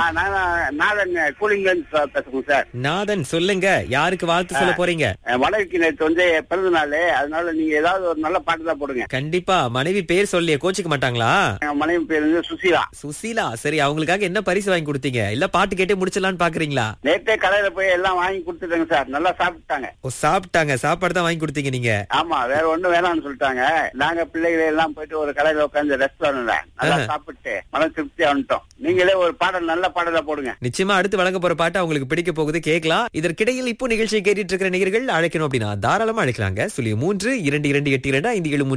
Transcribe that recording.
நான் நாதன் கூலிங்கன் பேசுறேன் சார் நாதன் சொல்லுங்க யாருக்கு வாழ்த்து சொல்ல போறீங்க அஹ், மனைவிக்கு நேற்று வந்து பிறந்த நாள் அதனால நீங்க ஏதாவது ஒரு நல்ல பாட்டு தான் போடுங்க கண்டிப்பா மனைவி பேர் சொல்லியே கோச்சிக்க மாட்டாங்களா என் மனைவி பேர் வந்து சுசீலா சுசீலா சரி அவங்களுக்காக என்ன பரிசு வாங்கி கொடுத்தீங்க இல்ல பாட்டு கேட்டே முடிச்சிடலாம்னு பாக்குறீங்களா நேத்தே கடையில போய் எல்லாம் வாங்கி கொடுத்துட்டேங்க சார் நல்லா சாப்பிட்டாங்க ஓ சாப்பிட்டாங்க சாப்பாடு தான் வாங்கி கொடுத்தீங்க நீங்க ஆமா வேற ஒண்ணும் வேணாம்னு சொல்லிட்டாங்க நாங்க பிள்ளைகளை எல்லாம் போயிட்டு ஒரு கடையில உட்காந்து ரெஸ்டாரண்ட்ல நல்லா சாப்பிட்டு மன திருப்தியா வந்துட்டோம் நீங்களே ஒரு பாடல் நல்ல பாடலா போடுங்க நிச்சயமா அடுத்து வழங்க போற பாட்டு அவங்களுக்கு பிடிக்க போகுது கேட்கலாம் இதற்கிடையில் இப்போ நிகழ்ச்சியை கேட்டுட்டு இருக்கிற நேயர்கள் அழைக்கணும் அப்படின்னா தாராளமா அழைக்கலாங்க சொல்லி மூன்று இரண்டு இரண்டு எட்டு இரண்டு ஐந்து ஏழு மூன்று